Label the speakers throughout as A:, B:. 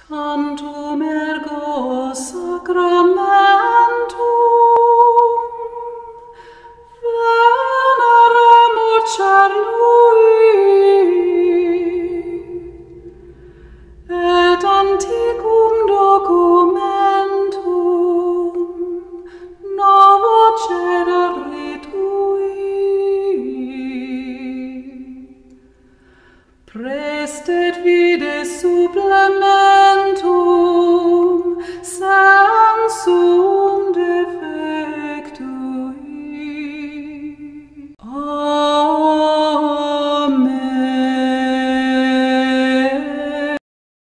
A: Tantum ergo sacramentum veneremur cernui et antiquum documentum novo cedere tui Prestet vide supplementum sensum defectui. Amen.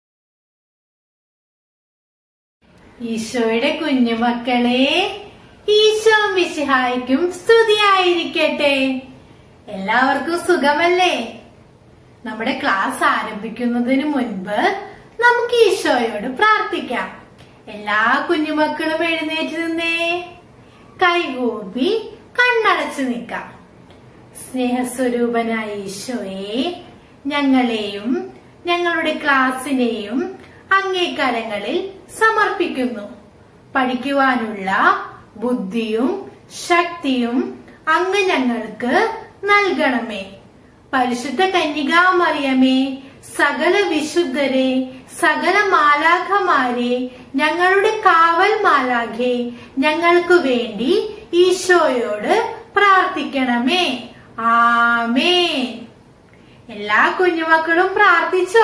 B: ഈശോയുടെ കുഞ്ഞുമക്കളെ ഈശോ മിശിഹായിക്കും സ്തുതിയായിരിക്കട്ടെ എല്ലാവർക്കും സുഖമല്ലേ നമ്മുടെ ക്ലാസ് ആരംഭിക്കുന്നതിന് മുൻപ് നമുക്ക് ഈശോയോട് പ്രാർത്ഥിക്കാം എല്ലാ കുഞ്ഞുമക്കളും എഴുന്നേറ്റ് നിന്നേ കൈകൂപ്പി കണ്ണടച്ചു നിൽക്കാം സ്നേഹസ്വരൂപനായ ഈശോയെ ഞങ്ങളെയും ഞങ്ങളുടെ ക്ലാസ്സിനെയും അങ്ങേക്കരങ്ങളിൽ സമർപ്പിക്കുന്നു പഠിക്കുവാനുള്ള ബുദ്ധിയും ശക്തിയും അങ്ങ് ഞങ്ങൾക്ക് നൽകണമേ പരിശുദ്ധ കന്യകാമറിയമേ സകല വിശുദ്ധരെ സകല മാലാഖമാരെ ഞങ്ങളുടെ കാവൽ മാലാഖെ ഞങ്ങൾക്ക് വേണ്ടി ഈശോയോട് പ്രാർത്ഥിക്കണമേ ആമേൻ എല്ലാ കുഞ്ഞുമക്കളും പ്രാർത്ഥിച്ചോ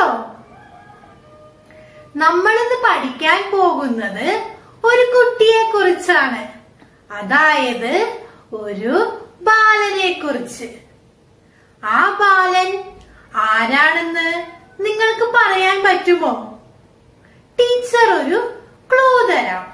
B: നമ്മളിന്ന് പഠിക്കാൻ പോകുന്നത് ഒരു കുട്ടിയെ കുറിച്ചാണ് അതായത് ഒരു ബാലനെ കുറിച്ച് ആ ബാലൻ ആരാണെന്ന് നിങ്ങൾക്ക് പറയാൻ പറ്റുമോ ടീച്ചർ ഒരു ക്ലൂ തരാം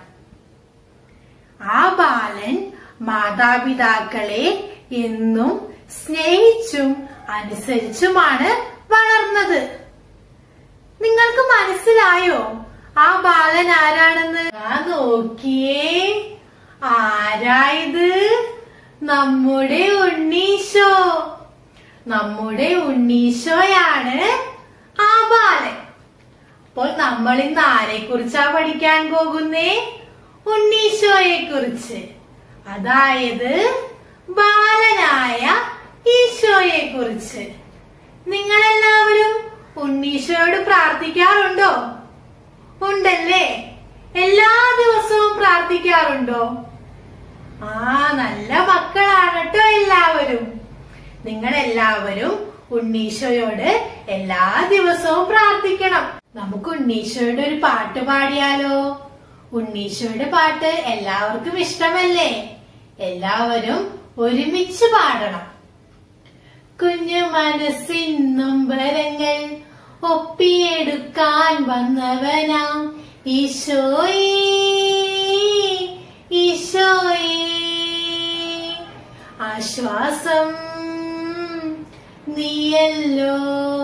B: ആ ബാലൻ മാതാപിതാക്കളെ എന്നും സ്നേഹിച്ചും അനുസരിച്ചുമാണ് വളർന്നത് നിങ്ങൾക്ക് മനസ്സിലായോ ആ ബാലൻ ആരാണെന്ന് ആ നോക്കിയേ ആരായത് നമ്മുടെ ഉണ്ണീശോ നമ്മുടെ ഉണ്ണീശോയാണ് ആ ബാലൻ അപ്പോൾ നമ്മൾ ഇന്ന് ആരെ കുറിച്ചാ പഠിക്കാൻ പോകുന്നേ ഉണ്ണീശോയെ കുറിച്ച് അതായത് ബാലനായ ഈശോയെ കുറിച്ച് നിങ്ങളെല്ലാവരും ഉണ്ണീശോയോട് പ്രാർത്ഥിക്കാറുണ്ടോ ഉണ്ടല്ലേ എല്ലാ ദിവസവും പ്രാർത്ഥിക്കാറുണ്ടോ ആ നല്ല മക്കളാണ് കേട്ടോ എല്ലാവരും നിങ്ങൾ എല്ലാവരും ഉണ്ണീശോയോട് എല്ലാ ദിവസവും പ്രാർത്ഥിക്കണം നമുക്ക് ഉണ്ണീശോയുടെ ഒരു പാട്ട് പാടിയാലോ ഉണ്ണീശോയുടെ പാട്ട് എല്ലാവർക്കും ഇഷ്ടമല്ലേ എല്ലാവരും ഒരുമിച്ച് പാടണം കുഞ്ഞു മനസ്സിന്നും വരങ്ങൾ ഒപ്പിയെടുക്കാൻ വന്നവനാം ഈശോയേ ഈശോയേ ആശ്വാസം നീയല്ലോ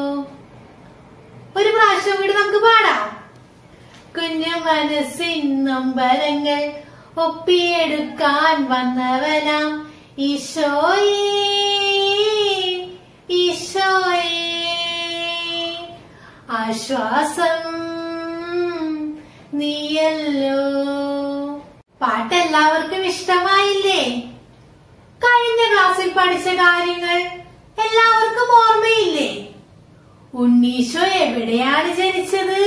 B: ഒരു പ്രാവശ്യം കൂടി നമുക്ക് പാടാം കുഞ്ഞു മനസ്സിന്നും വരങ്ങൾ ഒപ്പിയെടുക്കാൻ വന്നവനാം ഈശോയേ ഈശോയേ ആശ്വാസം നീയല്ലോ പാട്ട് എല്ലാവർക്കും ഇഷ്ടമായില്ലേ കഴിഞ്ഞ ക്ലാസ്സിൽ പഠിച്ച കാര്യങ്ങൾ എല്ലാവർക്കും ഓർമ്മയില്ലേ ഉണ്ണീശോ എവിടെയാണ് ജനിച്ചത്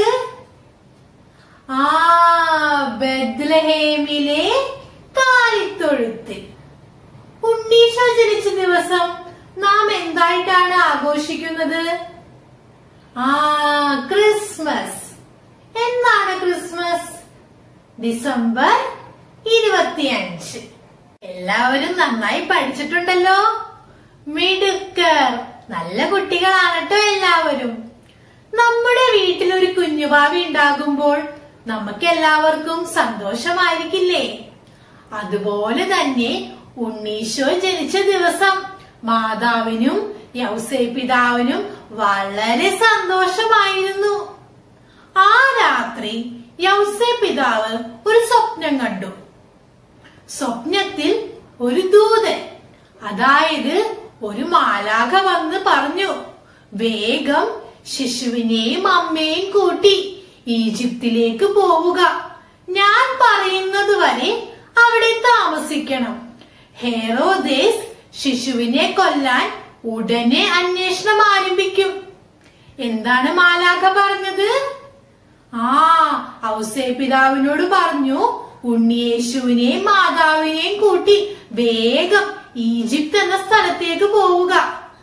B: ആ ബദ്ലഹേമിലെ കാലിത്തൊഴുത്തിൽ ഉണ്ണീശോ ജനിച്ച ദിവസം നാം എന്തായിട്ടാണ് ആഘോഷിക്കുന്നത് ആ ക്രിസ്മസ് എന്നാണ് ക്രിസ്മസ് ഡിസംബർ ഇരുപത്തിയഞ്ച് എല്ലാവരും നന്നായി പഠിച്ചിട്ടുണ്ടല്ലോ മിടുക്കർ നല്ല കുട്ടികളാണ് കേട്ടോ എല്ലാവരും നമ്മുടെ വീട്ടിൽ ഒരു കുഞ്ഞുഭാവി ഉണ്ടാകുമ്പോൾ നമുക്ക് എല്ലാവർക്കും സന്തോഷമായിരിക്കില്ലേ അതുപോലെ തന്നെ ഉണ്ണീശോ ജനിച്ച ദിവസം മാതാവിനും യൗസേ പിതാവിനും വളരെ സന്തോഷമായിരുന്നു ആ രാത്രി യൗസേ പിതാവ് ഒരു സ്വപ്നം കണ്ടു സ്വപ്നത്തിൽ ഒരു ദൂതൻ അതായത് ഒരു മാലാഖ വന്ന് പറഞ്ഞു വേഗം ശിശുവിനെയും അമ്മയെയും കൂട്ടി ഈജിപ്തിലേക്ക് പോവുക ഞാൻ പറയുന്നത് വരെ അവിടെ താമസിക്കണം ഹെറോദേസ് ശിശുവിനെ കൊല്ലാൻ ഉടനെ അന്വേഷണം ആരംഭിക്കും എന്താണ് മാലാഖ പറഞ്ഞത് ആ ഔസേ പിതാവിനോട് പറഞ്ഞു ഉണ്ണിയേശുവിനെയും മാതാവിനെയും കൂട്ടി വേഗം ഈജിപ്ത് എന്ന സ്ഥലത്തേക്ക് പോവുക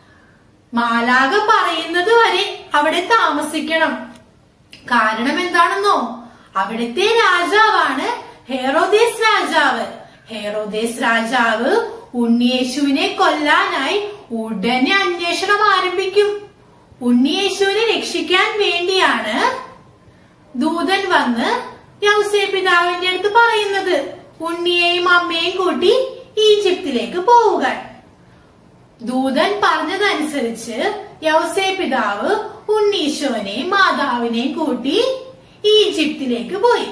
B: മാലാഖ പറയുന്നത് വരെ അവിടെ താമസിക്കണം കാരണം എന്താണെന്നോ അവിടുത്തെ രാജാവാണ് ഹെറോദേസ് രാജാവ് ഹെറോദേസ് രാജാവ് ഉണ്ണിയേശുവിനെ കൊല്ലാനായി ഉടനെ അന്വേഷണം ആരംഭിക്കും ഉണ്ണിയേശുവിനെ രക്ഷിക്കാൻ വേണ്ടിയാണ് ദൂതൻ വന്ന് യൗസേ പിതാവിന്റെ അടുത്ത് പറയുന്നത് ഉണ്ണിയെയും അമ്മയെയും കൂട്ടി ഈജിപ്തിലേക്ക് പോവുക ദൂതൻ പറഞ്ഞതനുസരിച്ച് യൗസേ പിതാവ് ഉണ്ണീശോനെയും മാതാവിനെയും കൂട്ടി ഈജിപ്തിലേക്ക് പോയി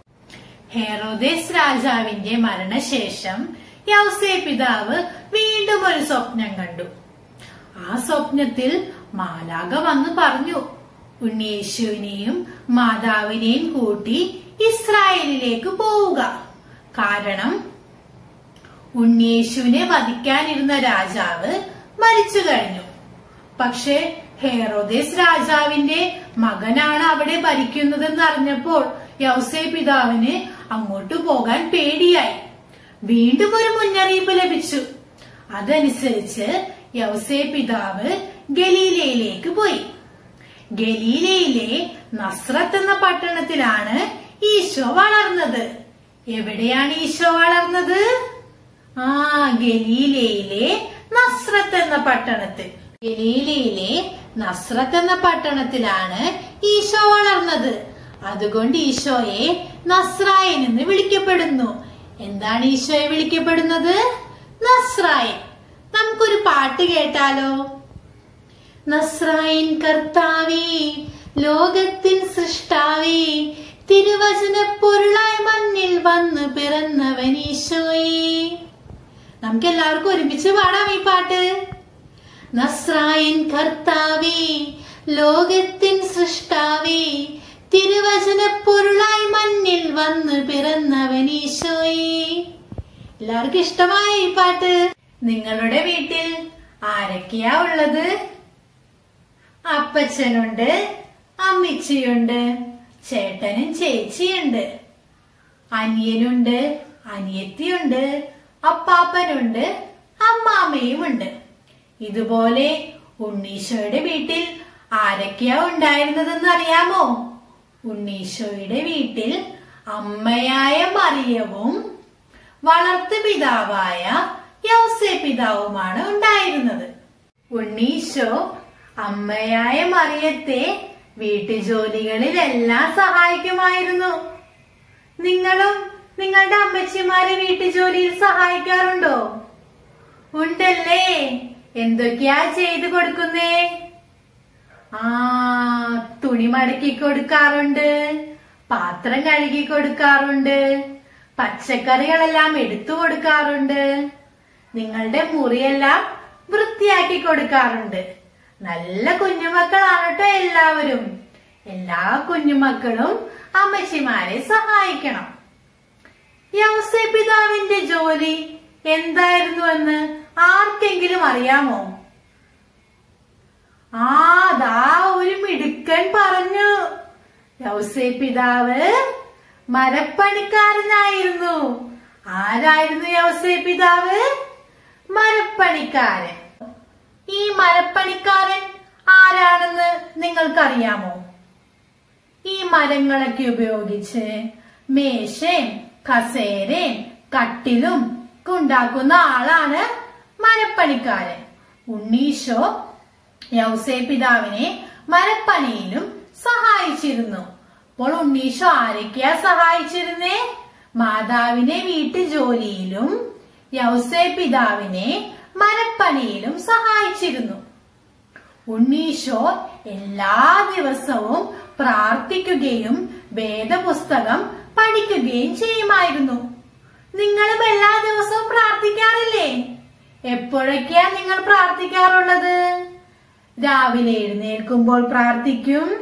B: ഹെറോദേസ് രാജാവിന്റെ മരണശേഷം യൗസേ പിതാവ് വീണ്ടും ഒരു സ്വപ്നം കണ്ടു ആ സ്വപ്നത്തിൽ മാലാക വന്ന് പറഞ്ഞു ഉണ്ണിയേശുവിനെയും മാതാവിനെയും കൂട്ടി ഇസ്രായേലിലേക്ക് പോവുക കാരണം ഉണ്ണിയേശുവിനെ വധിക്കാനിരുന്ന രാജാവ് മരിച്ചു കഴിഞ്ഞു പക്ഷെ ഹെറോദേസ് രാജാവിന്റെ മകനാണ് അവിടെ ഭരിക്കുന്നതെന്ന് അറിഞ്ഞപ്പോൾ യൗസേ പിതാവിന് അങ്ങോട്ട് പോകാൻ പേടിയായി വീണ്ടും ഒരു മുന്നറിയിപ്പ് ലഭിച്ചു അതനുസരിച്ച് യൗസേ പിതാവ് ഗലീലയിലേക്ക് പോയി ഗലീലയിലെ നസ്രത്ത് എന്ന പട്ടണത്തിലാണ് ഈശോ വളർന്നത് എവിടെയാണ് ഈശോ വളർന്നത് ആ ഗലീലയിലെ നസ്രത്ത് എന്ന പട്ടണത്തിൽ ഗലീലയിലെ നസ്രത്ത് എന്ന പട്ടണത്തിലാണ് ഈശോ വളർന്നത് അതുകൊണ്ട് ഈശോയെ നസ്രായൻ എന്ന് വിളിക്കപ്പെടുന്നു എന്താണ് ഈശോയെ വിളിക്കപ്പെടുന്നത് നസ്രായൻ നമുക്കൊരു പാട്ട് കേട്ടാലോ നസ്രായൻ കർത്താവേ ലോകത്തിൻ സൃഷ്ടാവേ തിരുവചന പൊരുളായി മണ്ണിൽ വന്ന് പിറന്നവൻ ഈശോയെ നമുക്ക് എല്ലാവർക്കും ഒരുമിച്ച് പാടാം ഈ പാട്ട് നസ്രായൻ കർത്താവേ ലോകത്തിൻ സൃഷ്ടാവേ തിരുവചന പൊരുളായി മണ്ണിൽ വന്ന് പിറന്നവൻ ഈശോയെ എല്ലാവർക്കും ഇഷ്ടമായ ഈ പാട്ട് നിങ്ങളുടെ വീട്ടിൽ ആരൊക്കെയാ ഉള്ളത് അപ്പച്ചനുണ്ട് അമ്മിച്ചിയുണ്ട് ചേട്ടനും ചേച്ചിയുണ്ട് അനിയനുണ്ട് അനിയത്തിയുണ്ട് അപ്പാപ്പനുണ്ട് അമ്മാമ്മയുമുണ്ട് ഇതുപോലെ ഉണ്ണീശോയുടെ വീട്ടിൽ ആരൊക്കെയാ ഉണ്ടായിരുന്നതെന്ന് അറിയാമോ ഉണ്ണീശോയുടെ വീട്ടിൽ അമ്മയായ മറിയവും വളർത്തു പിതാവായ യൗസേ പിതാവുമാണ് ഉണ്ടായിരുന്നത് ഉണ്ണീശോ അമ്മയായ മറിയത്തെ വീട്ടുജോലികളിലെല്ലാം സഹായിക്കുമായിരുന്നു നിങ്ങളും നിങ്ങളുടെ അമ്മച്ചിമാരെ വീട്ടുജോലിയിൽ സഹായിക്കാറുണ്ടോ ഉണ്ടല്ലേ എന്തൊക്കെയാ ചെയ്തു കൊടുക്കുന്നേ ആ തുണി മടക്കി കൊടുക്കാറുണ്ട് പാത്രം കഴുകി കൊടുക്കാറുണ്ട് പച്ചക്കറികളെല്ലാം എടുത്തു കൊടുക്കാറുണ്ട് നിങ്ങളുടെ മുറിയെല്ലാം വൃത്തിയാക്കി കൊടുക്കാറുണ്ട് നല്ല കുഞ്ഞുമക്കളാണ് കേട്ടോ എല്ലാവരും എല്ലാ കുഞ്ഞുമക്കളും അമ്മച്ചിമാരെ സഹായിക്കണം യൗസേ പിതാവിന്റെ ജോലി എന്തായിരുന്നു എന്ന് ആർക്കെങ്കിലും അറിയാമോ ആ ദാ ഒരു മിടുക്കൻ പറഞ്ഞു യൗസേ പിതാവ് മരപ്പണിക്കാരനായിരുന്നു ആരായിരുന്നു യൗസേ പിതാവ് മരപ്പണിക്കാരൻ ഈ മരപ്പണിക്കാരൻ ആരാണെന്ന് നിങ്ങൾക്കറിയാമോ ഈ മരങ്ങളൊക്കെ ഉപയോഗിച്ച് മേശയും കസേരയും കട്ടിലും ഒക്കെ ഉണ്ടാക്കുന്ന ആളാണ് മരപ്പണിക്കാരൻ ഉണ്ണീശോ യൗസേ പിതാവിനെ മരപ്പണിയിലും സഹായിച്ചിരുന്നു അപ്പോൾ ഉണ്ണീശോ ആരൊക്കെയാ സഹായിച്ചിരുന്നേ മാതാവിനെ വീട്ടു ജോലിയിലും യൗസേ പിതാവിനെ മരപ്പണിയിലും സഹായിച്ചിരുന്നു ഉണ്ണീശോ എല്ലാ ദിവസവും പ്രാർത്ഥിക്കുകയും വേദപുസ്തകം പഠിക്കുകയും ചെയ്യുമായിരുന്നു നിങ്ങളും എല്ലാ ദിവസവും പ്രാർത്ഥിക്കാറില്ലേ എപ്പോഴൊക്കെയാ നിങ്ങൾ പ്രാർത്ഥിക്കാറുള്ളത് രാവിലെ എഴുന്നേൽക്കുമ്പോൾ പ്രാർത്ഥിക്കും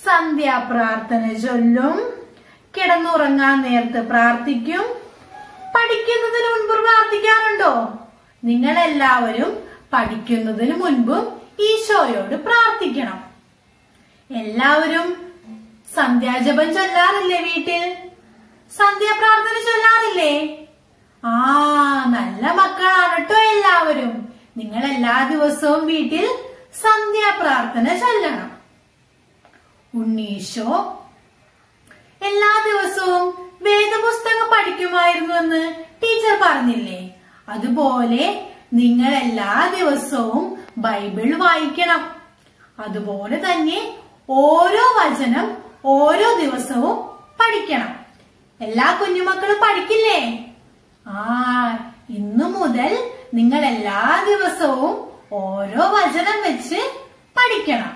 B: സന്ധ്യാപ്രാർത്ഥന ചൊല്ലും കിടന്നുറങ്ങാൻ നേരത്ത് പ്രാർത്ഥിക്കും പഠിക്കുന്നതിന് മുൻപ് പ്രാർത്ഥിക്കാറുണ്ടോ നിങ്ങൾ എല്ലാവരും പഠിക്കുന്നതിന് മുൻപും ഈശോയോട് പ്രാർത്ഥിക്കണം എല്ലാവരും സന്ധ്യാജപം ചൊല്ലാറില്ലേ വീട്ടിൽ സന്ധ്യാപ്രാർത്ഥന ചൊല്ലാറില്ലേ ആ നല്ല മക്കളാണ് കേട്ടോ എല്ലാവരും നിങ്ങൾ എല്ലാ ദിവസവും വീട്ടിൽ സന്ധ്യാപ്രാർത്ഥന ചൊല്ലണം ഉണ്ണീശോ എല്ലാ ദിവസവും വേദപുസ്തകം പഠിക്കുമായിരുന്നു എന്ന് ടീച്ചർ പറഞ്ഞില്ലേ അതുപോലെ നിങ്ങൾ എല്ലാ ദിവസവും ബൈബിൾ വായിക്കണം അതുപോലെ തന്നെ ഓരോ വചനം ഓരോ ദിവസവും പഠിക്കണം എല്ലാ കുഞ്ഞുമക്കളും പഠിക്കില്ലേ ആ ഇന്നു മുതൽ നിങ്ങൾ എല്ലാ ദിവസവും ഓരോ വചനം വെച്ച് പഠിക്കണം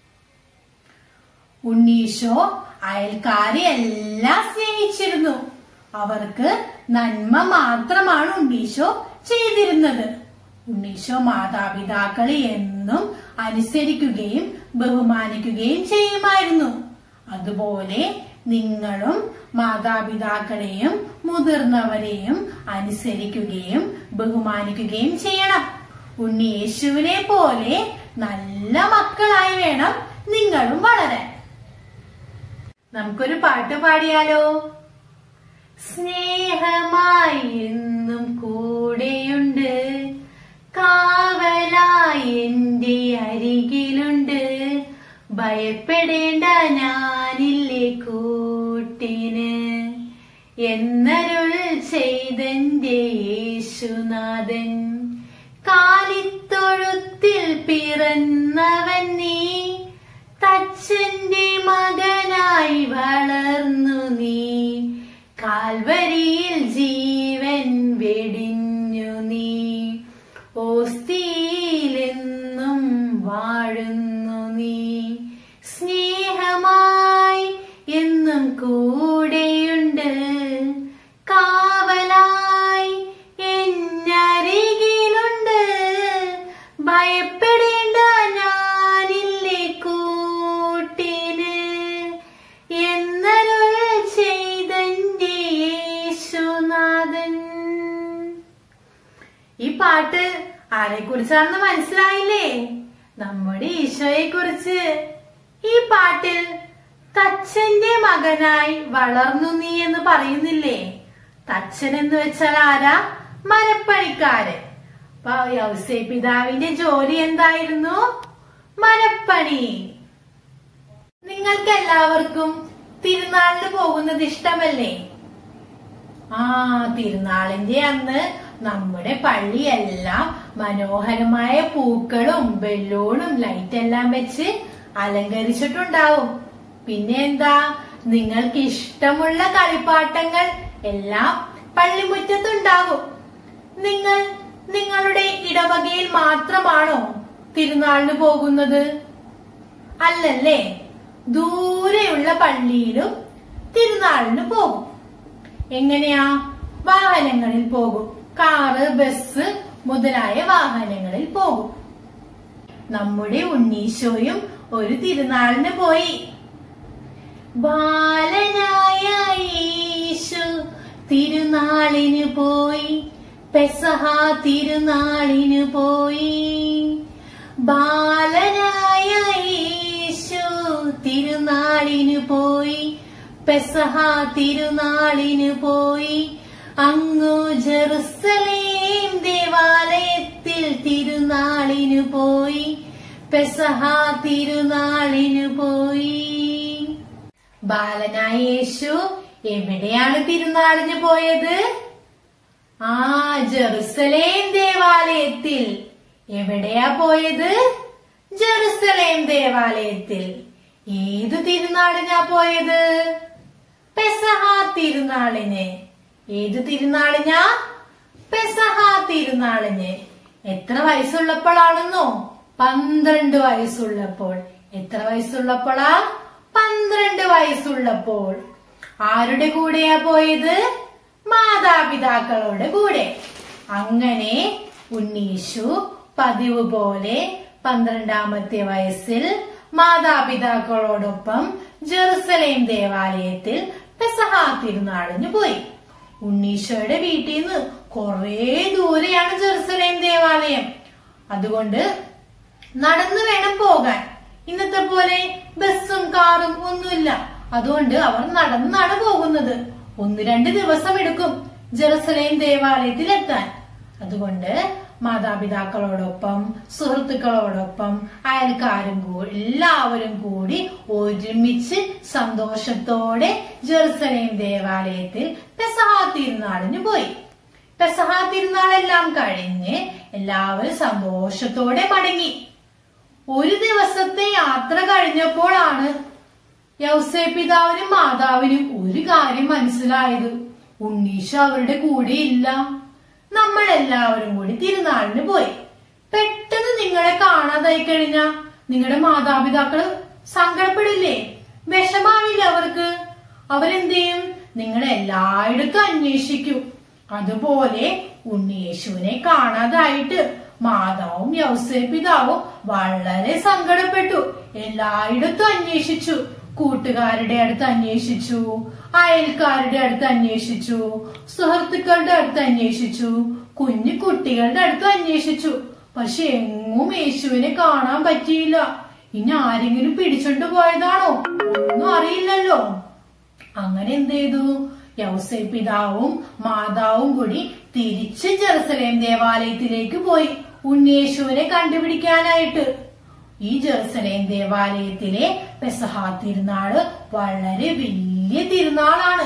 B: ഉണ്ണീശോ അയൽക്കാരെ എല്ലാം സ്നേഹിച്ചിരുന്നു അവർക്ക് നന്മ മാത്രമാണ് ഉണ്ണീശോ ചെയ്തിരുന്നത് ഉണ്ണീശോ മാതാപിതാക്കളെ എന്നും അനുസരിക്കുകയും ബഹുമാനിക്കുകയും ചെയ്യുമായിരുന്നു അതുപോലെ നിങ്ങളും മാതാപിതാക്കളെയും മുതിർന്നവരെയും അനുസരിക്കുകയും ബഹുമാനിക്കുകയും ചെയ്യണം ഉണ്ണി യേശുവിനെ പോലെ നല്ല മക്കളായി വേണം നിങ്ങളും വളരാൻ നമുക്കൊരു പാട്ട് പാടിയാലോ സ്നേഹമായി എന്നും കൂടെയുണ്ട് കാവലായി എന്റെ അരികിലുണ്ട് ഭയപ്പെടേണ്ട ഞാനില്ലേ കൂട്ടിന് എന്നരുൾ ചെയ്തെന്റെ യേശുനാഥൻ കാലിത്തൊഴുത്തിൽ പിറന്നവൻ നീ തച്ചന്റെ മകനായി വളർന്നു നീ കാൽവരിയിൽ ജീവൻ വെടിഞ്ഞു നീ ഓസ്തിയിലെന്നും വാഴുന്നു നീ സ്നേഹമായി എന്നും കൂടെയുണ്ട് കാവലായി എന്നരികിലുണ്ട് ഭയപ്പെടേണ്ട ഞാനില്ലേ കൂട്ടിന് എന്നരുൾ ചെയ്തന്റെ യേശുനാഥൻ ഈ പാട്ട് ആരെ കുറിച്ചാണെന്ന് മനസ്സിലായില്ലേ നമ്മുടെ ഈശോയെ കുറിച്ച് ഈ പാട്ടിൽ തച്ചന്റെ മകനായി വളർന്നു നീ എന്ന് പറയുന്നില്ലേ തച്ചൻ എന്ന് വെച്ചാൽ ആരാ മരപ്പണിക്കാരൻ അപ്പൊ യൗസേ പിതാവിന്റെ ജോലി എന്തായിരുന്നു മരപ്പണി നിങ്ങൾക്ക് എല്ലാവർക്കും തിരുനാളിന് പോകുന്നത് ഇഷ്ടമല്ലേ ആ തിരുനാളിന്റെ അന്ന് നമ്മുടെ പള്ളിയെല്ലാം മനോഹരമായ പൂക്കളും ബലൂണും ലൈറ്റ് എല്ലാം വെച്ച് അലങ്കരിച്ചിട്ടുണ്ടാവും പിന്നെ എന്താ നിങ്ങൾക്ക് ഇഷ്ടമുള്ള കളിപ്പാട്ടങ്ങൾ എല്ലാം പള്ളിമുറ്റത്തുണ്ടാകും നിങ്ങൾ നിങ്ങളുടെ ഇടവകയിൽ മാത്രമാണോ തിരുനാളിന് പോകുന്നത് അല്ലല്ലേ ദൂരെയുള്ള പള്ളിയിലും തിരുനാളിന് പോകും എങ്ങനെയാ വാഹനങ്ങളിൽ പോകും കാറ് ബസ് മുതലായ വാഹനങ്ങളിൽ പോകും നമ്മുടെ ഉണ്ണീശോയും ഒരു തിരുനാളിന് പോയി ബാലനായ യേശു തിരുനാളിന് പോയി പെസഹ തിരുനാളിന് പോയി ബാലനായ യേശു തിരുനാളിന് പോയി പെസഹ തിരുനാളിന് പോയി അങ്ങു ജെറുസലേം ദേവാലയത്തിൽ തിരുനാളിന് പോയി പെസഹ തിരുനാളിന് പോയി ബാലനായ യേശു എവിടെയാണ് തിരുനാളിന് പോയത് ആ ജെറുസലേം ദേവാലയത്തിൽ എവിടെയാ പോയത് ജെറുസലേം ദേവാലയത്തിൽ ഏതു തിരുനാളിനാ പോയത് പെസഹ തിരുനാളിന് ഏതു തിരുനാളിനാ പെസഹ തിരുനാളിന് എത്ര വയസ്സുള്ളപ്പോഴാണെന്നോ പന്ത്രണ്ട് വയസ്സുള്ളപ്പോൾ എത്ര വയസ്സുള്ളപ്പോഴാ പന്ത്രണ്ട് വയസ്സുള്ളപ്പോൾ ആരുടെ കൂടെയാ പോയത് മാതാപിതാക്കളുടെ കൂടെ അങ്ങനെ ഉണ്ണീശു പതിവ് പോലെ പന്ത്രണ്ടാമത്തെ വയസ്സിൽ മാതാപിതാക്കളോടൊപ്പം ജെറുസലേം ദേവാലയത്തിൽ പെസഹ തിരുനാളിന് പോയി ഉണ്ണീശോയുടെ വീട്ടിൽ നിന്ന് കുറേ ദൂരെയാണ് ജെറുസലേം ദേവാലയം അതുകൊണ്ട് നടന്നു വേണം പോകാൻ ഇന്നത്തെ പോലെ ബസ്സും കാറും ഒന്നുമില്ല അതുകൊണ്ട് അവർ നടന്നാണ് പോകുന്നത് ഒന്ന് രണ്ട് ദിവസം എടുക്കും ജെറുസലേം ദേവാലയത്തിൽ എത്താൻ അതുകൊണ്ട് മാതാപിതാക്കളോടൊപ്പം സുഹൃത്തുക്കളോടൊപ്പം അയൽക്കാരും കൂടി എല്ലാവരും കൂടി ഒരുമിച്ച് സന്തോഷത്തോടെ ജെറുസലേം ദേവാലയത്തിൽ പെസഹ തിരുനാളിന് പോയി പെസഹ തിരുനാളെല്ലാം കഴിഞ്ഞ് എല്ലാവരും സന്തോഷത്തോടെ മടങ്ങി ഒരു ദിവസത്തെ യാത്ര കഴിഞ്ഞപ്പോഴാണ് യൗസേ പിതാവിനും മാതാവിനും ഒരു കാര്യം മനസ്സിലായത് ഉണ്ണീഷ അവരുടെ കൂടെ ഇല്ല നമ്മൾ എല്ലാവരും കൂടി തിരുനാളിന് പോയി പെട്ടെന്ന് നിങ്ങളെ കാണാതായി കഴിഞ്ഞാ നിങ്ങളുടെ മാതാപിതാക്കള് സങ്കടപ്പെടില്ലേ വിഷമാവില്ല അവർക്ക് അവരെന്ത് ചെയ്യും നിങ്ങളെ എല്ലായിടത്തും അന്വേഷിക്കും അതുപോലെ ഉണ്ണിയേശുവിനെ കാണാതായിട്ട് മാതാവും യൗസേ പിതാവും വളരെ സങ്കടപ്പെട്ടു എല്ലായിടത്തും അന്വേഷിച്ചു കൂട്ടുകാരുടെ അടുത്ത് അന്വേഷിച്ചു അയൽക്കാരുടെ അടുത്ത് അന്വേഷിച്ചു സുഹൃത്തുക്കളുടെ അടുത്ത് അന്വേഷിച്ചു കുഞ്ഞു കുട്ടികളുടെ അടുത്ത് അന്വേഷിച്ചു പക്ഷെ എങ്ങും യേശുവിനെ കാണാൻ പറ്റിയില്ല ഇനി ആരെങ്കിലും പിടിച്ചോണ്ട് പോയതാണോ ഒന്നും അറിയില്ലല്ലോ അങ്ങനെ എന്ത് ചെയ്തു യൗസേ പിതാവും മാതാവും കൂടി തിരിച്ച് ജെറുസലേം ദേവാലയത്തിലേക്ക് പോയി ഉണ്ണിയേശുവിനെ കണ്ടുപിടിക്കാനായിട്ട് ഈ ജെറുസലേം ദേവാലയത്തിലെ പെസഹ തിരുനാള് വളരെ വലിയ തിരുനാളാണ്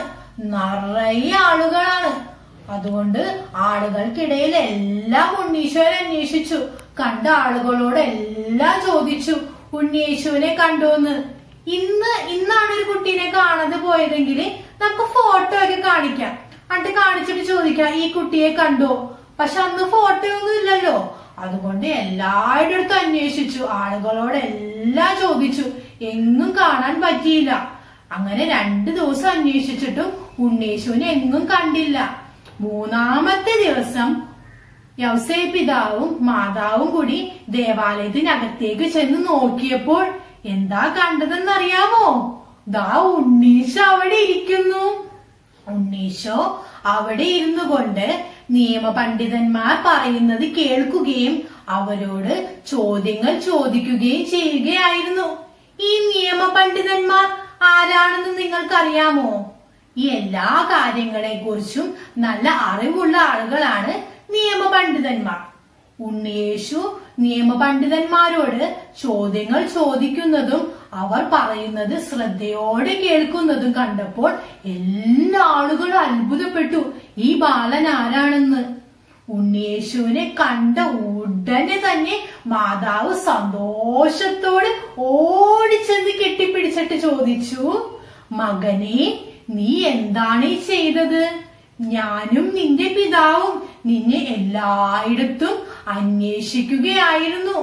B: നിറയെ ആളുകളാണ് അതുകൊണ്ട് ആളുകൾക്കിടയിൽ എല്ലാം ഉണ്ണീശോനെ അന്വേഷിച്ചു കണ്ട ആളുകളോട് എല്ലാം ചോദിച്ചു ഉണ്ണിയേശുവിനെ കണ്ടുവന്ന് ഇന്ന് ഇന്നാണ് ഒരു കുട്ടീനെ കാണാതെ പോയതെങ്കിൽ നമുക്ക് ഫോട്ടോ ഒക്കെ കാണിക്കാം എന്നിട്ട് കാണിച്ചിട്ട് ചോദിക്കാം ഈ കുട്ടിയെ കണ്ടോ പക്ഷെ അന്ന് ഫോട്ടോ ഒന്നും ഇല്ലല്ലോ അതുകൊണ്ട് എല്ലായിടത്തും അന്വേഷിച്ചു ആളുകളോട് എല്ലാം ചോദിച്ചു എങ്ങും കാണാൻ പറ്റിയില്ല അങ്ങനെ രണ്ടു ദിവസം അന്വേഷിച്ചിട്ടും ഉണ്ണേശുവിനെ എങ്ങും കണ്ടില്ല മൂന്നാമത്തെ ദിവസം യവസേ പിതാവും മാതാവും കൂടി ദേവാലയത്തിനകത്തേക്ക് ചെന്ന് നോക്കിയപ്പോൾ എന്താ കണ്ടതെന്നറിയാമോ ദാ ഉണ്ണീശോ അവിടെ ഇരിക്കുന്നു ഉണ്ണീശോ അവിടെ ഇരുന്നു കൊണ്ട് നിയമപണ്ഡിതന്മാർ പറയുന്നത് കേൾക്കുകയും അവരോട് ചോദ്യങ്ങൾ ചോദിക്കുകയും ചെയ്യുകയായിരുന്നു ഈ നിയമപണ്ഡിതന്മാർ ആരാണെന്ന് നിങ്ങൾക്കറിയാമോ ഈ എല്ലാ കാര്യങ്ങളെ കുറിച്ചും നല്ല അറിവുള്ള ആളുകളാണ് നിയമപണ്ഡിതന്മാർ ഉണ്ണിയേശു നിയമപണ്ഡിതന്മാരോട് ചോദ്യങ്ങൾ ചോദിക്കുന്നതും അവർ പറയുന്നത് ശ്രദ്ധയോടെ കേൾക്കുന്നതും കണ്ടപ്പോൾ എല്ലാ ആളുകളും അത്ഭുതപ്പെട്ടു ഈ ബാലൻ ആരാണെന്ന് ഉണ്ണിയേശുവിനെ കണ്ട ഉടനെ തന്നെ മാതാവ് സന്തോഷത്തോടെ ഓടിച്ചെന്ന് കെട്ടിപ്പിടിച്ചിട്ട് ചോദിച്ചു മകനെ നീ എന്താണ് ഈ ചെയ്തത് ഞാനും നിന്റെ പിതാവും നിന്നെ എല്ലായിടത്തും അന്വേഷിക്കുകയായിരുന്നു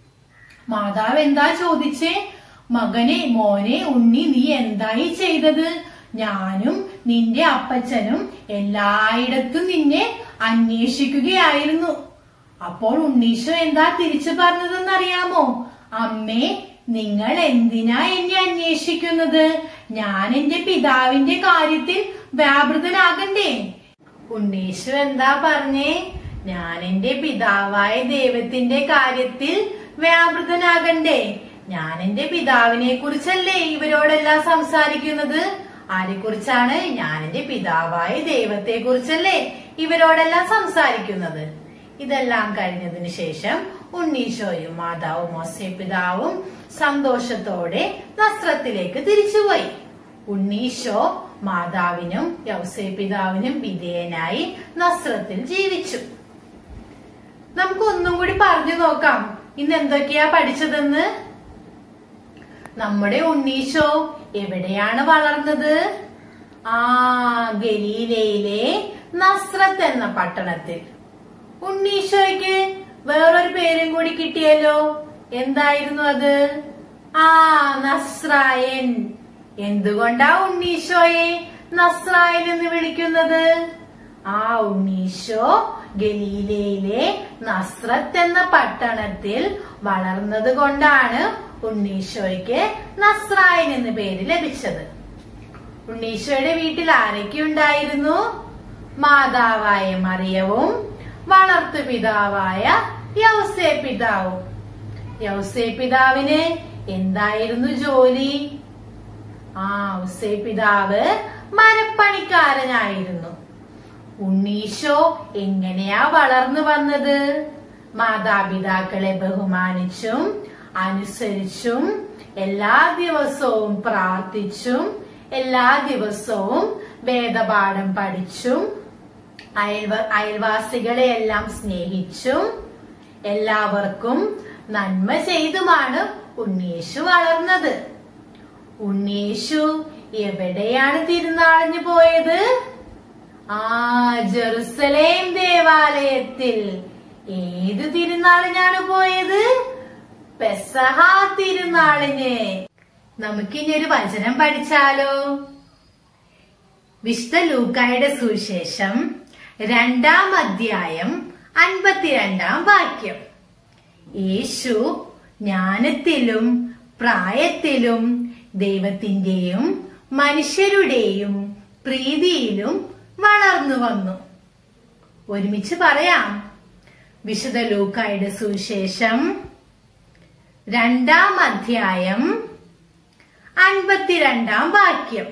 B: മാതാവ് എന്താ ചോദിച്ചേ മകനെ മോനെ ഉണ്ണി നീ എന്തായി ചെയ്തത് ഞാനും നിന്റെ അപ്പച്ചനും എല്ലായിടത്തും നിന്നെ അന്വേഷിക്കുകയായിരുന്നു അപ്പോൾ ഉണ്ണീശോ എന്താ തിരിച്ചു പറഞ്ഞതെന്നറിയാമോ അമ്മേ നിങ്ങൾ എന്തിനാ എന്നെ അന്വേഷിക്കുന്നത് ഞാൻ എന്റെ പിതാവിന്റെ കാര്യത്തിൽ വ്യാപൃതനാകണ്ടേ ഉണ്ണീശു എന്താ പറഞ്ഞേ ഞാൻ എന്റെ പിതാവായ ദൈവത്തിന്റെ കാര്യത്തിൽ വ്യാപൃതനാകണ്ടേ ഞാൻ എന്റെ പിതാവിനെ കുറിച്ചല്ലേ ഇവരോടെല്ലാം സംസാരിക്കുന്നത് ആരെ കുറിച്ചാണ് ഞാൻ എന്റെ പിതാവായ ദൈവത്തെ കുറിച്ചല്ലേ ഇവരോടെല്ലാം സംസാരിക്കുന്നത് ഇതെല്ലാം കഴിഞ്ഞതിന് ശേഷം ഉണ്ണീശോയും മാതാവും മോസെ പിതാവും സന്തോഷത്തോടെ നസ്രത്തിലേക്ക് തിരിച്ചുപോയി ഉണ്ണീശോ മാതാവിനും യൗസേ പിതാവിനും വിധേയനായി നസ്രത്തിൽ ജീവിച്ചു നമുക്ക് ഒന്നും കൂടി പറഞ്ഞു നോക്കാം ഇന്ന് എന്തൊക്കെയാ പഠിച്ചതെന്ന് നമ്മുടെ ഉണ്ണീശോ എവിടെയാണ് വളർന്നത് ആ ഗലീലയിലെ നസ്രത്ത് എന്ന പട്ടണത്തിൽ ഉണ്ണീശോയ്ക്ക് വേറൊരു പേരും കൂടി കിട്ടിയല്ലോ എന്തായിരുന്നു അത് ആ നസ്രായൻ എന്തുകൊണ്ടാ ഉണ്ണീശോയെ നസ്രായൻ എന്ന് വിളിക്കുന്നത് ആ ഉണ്ണീശോ ഗലീലയിലെ നസ്രത്ത് എന്ന പട്ടണത്തിൽ വളർന്നത് കൊണ്ടാണ് ഉണ്ണീശോയ്ക്ക് നസ്രായൻ എന്ന പേര് ലഭിച്ചത് ഉണ്ണീശോയുടെ വീട്ടിൽ ആരൊക്കെ ഉണ്ടായിരുന്നു മാതാവായ മറിയവും വളർത്തു പിതാവായ യൗസേ പിതാവും യൗസേ പിതാവിന് എന്തായിരുന്നു ജോലി ആ ഔസേ പിതാവ് മരപ്പണിക്കാരനായിരുന്നു ഉണ്ണീശോ എങ്ങനെയാ വളർന്നു വന്നത് മാതാപിതാക്കളെ ബഹുമാനിച്ചും അനുസരിച്ചും എല്ലാ ദിവസവും പ്രാർത്ഥിച്ചും എല്ലാ ദിവസവും വേദപാഠം പഠിച്ചും അയൽവ അയൽവാസികളെ എല്ലാം സ്നേഹിച്ചും എല്ലാവർക്കും നന്മ ചെയ്തുമാണ് ഉണ്ണീശു വളർന്നത് ഉണ്ണീശു എവിടെയാണ് തിരുനാളിഞ്ഞു പോയത് ആ ജെറുസലേം ദേവാലയത്തിൽ ഏത് തിരുനാളിനാണ് പോയത് പെസഹ തിരുനാളിന് നമുക്കിനി ഒരു വചനം പഠിച്ചാലോ വിശുദ്ധ ലൂക്കായുടെ സുവിശേഷം രണ്ടാം അധ്യായം അൻപത്തിരണ്ടാം വാക്യം യേശു ജ്ഞാനത്തിലും പ്രായത്തിലും ദൈവത്തിന്റെയും മനുഷ്യരുടെയും പ്രീതിയിലും വളർന്നു വന്നു ഒരുമിച്ച് പറയാം വിശുദ്ധ ലൂക്കായുടെ സുവിശേഷം രണ്ടാം അധ്യായം അൻപത്തിരണ്ടാം വാക്യം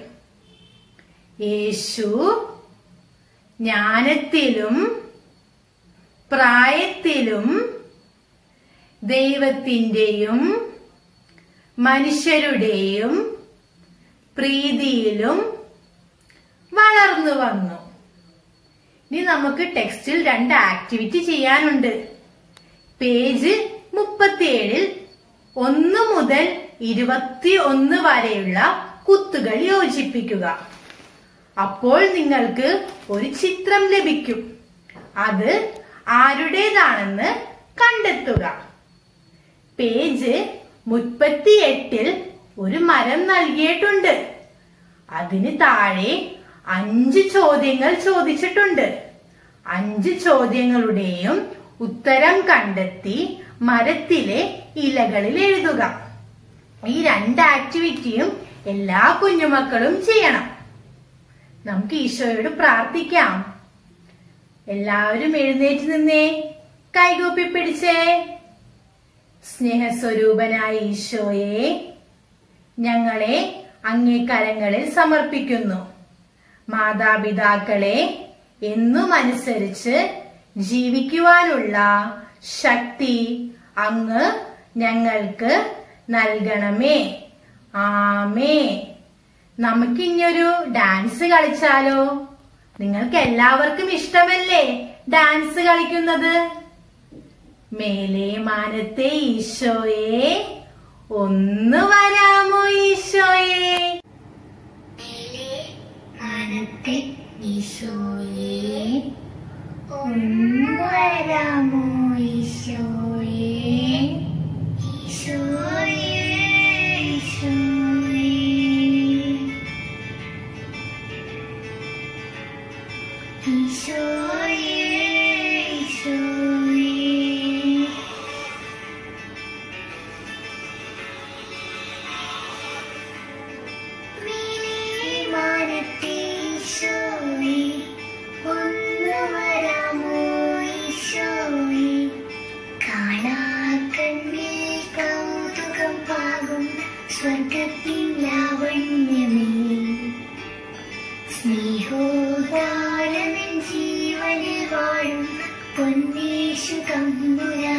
B: യേശു ജ്ഞാനത്തിലും പ്രായത്തിലും ദൈവത്തിന്റെയും മനുഷ്യരുടെയും പ്രീതിയിലും വളർന്നു വന്നു ഇനി നമുക്ക് ടെക്സ്റ്റിൽ രണ്ട് ആക്ടിവിറ്റി ചെയ്യാനുണ്ട് പേജ് മുപ്പത്തിയേഴിൽ ഒന്ന് മുതൽ ഇരുപത്തി ഒന്ന് വരെയുള്ള കുത്തുകൾ യോജിപ്പിക്കുക അപ്പോൾ നിങ്ങൾക്ക് ഒരു ചിത്രം ലഭിക്കും അത് ആരുടേതാണെന്ന് കണ്ടെത്തുക പേജ് മുപ്പത്തിയെട്ടിൽ ഒരു മരം നൽകിയിട്ടുണ്ട് അതിന് താഴെ അഞ്ച് ചോദ്യങ്ങൾ ചോദിച്ചിട്ടുണ്ട് അഞ്ച് ചോദ്യങ്ങളുടെയും ഉത്തരം കണ്ടെത്തി മരത്തിലെ ഇലകളിൽ എഴുതുക ഈ രണ്ട് ആക്ടിവിറ്റിയും എല്ലാ കുഞ്ഞുമക്കളും ചെയ്യണം നമുക്ക് ഈശോയോട് പ്രാർത്ഥിക്കാം എല്ലാവരും എഴുന്നേറ്റ് നിന്നേ കൈകൂപ്പി പിടിച്ചേ സ്നേഹസ്വരൂപനായ ഈശോയെ ഞങ്ങളെ അങ്ങേ കരങ്ങളിൽ സമർപ്പിക്കുന്നു മാതാപിതാക്കളെ എന്നും അനുസരിച്ച് ജീവിക്കുവാനുള്ള ശക്തി അങ്ങ് ഞങ്ങൾക്ക് നൽകണമേ ആമേ നമുക്കിഞ്ഞൊരു ഡാൻസ് കളിച്ചാലോ നിങ്ങൾക്ക് എല്ലാവർക്കും ഇഷ്ടമല്ലേ ഡാൻസ് കളിക്കുന്നത് മേലെ മാനത്തെ ഈശോയെ ഒന്ന് വരാമോ ഈശോയെ
C: മാനത്തെ ഈശോയെ ഒന്ന് വരാമോ ഈശോയെ ഈശോയെ ഈശോയെ ഈശോയെ ഈശോയെ മാനത്തെ ഈശോയെ ഒന്ന് വരാമോ ഈശോയെ കാണാക്കണ്ണിൽ കൗതുകം പാകും സ്വർഗത്തിൻ ലാവണ്യമേ സ്നേഹോദാരമൻ ജീവനിൽ വാഴും പൊന്നേശു തമ്പുരാ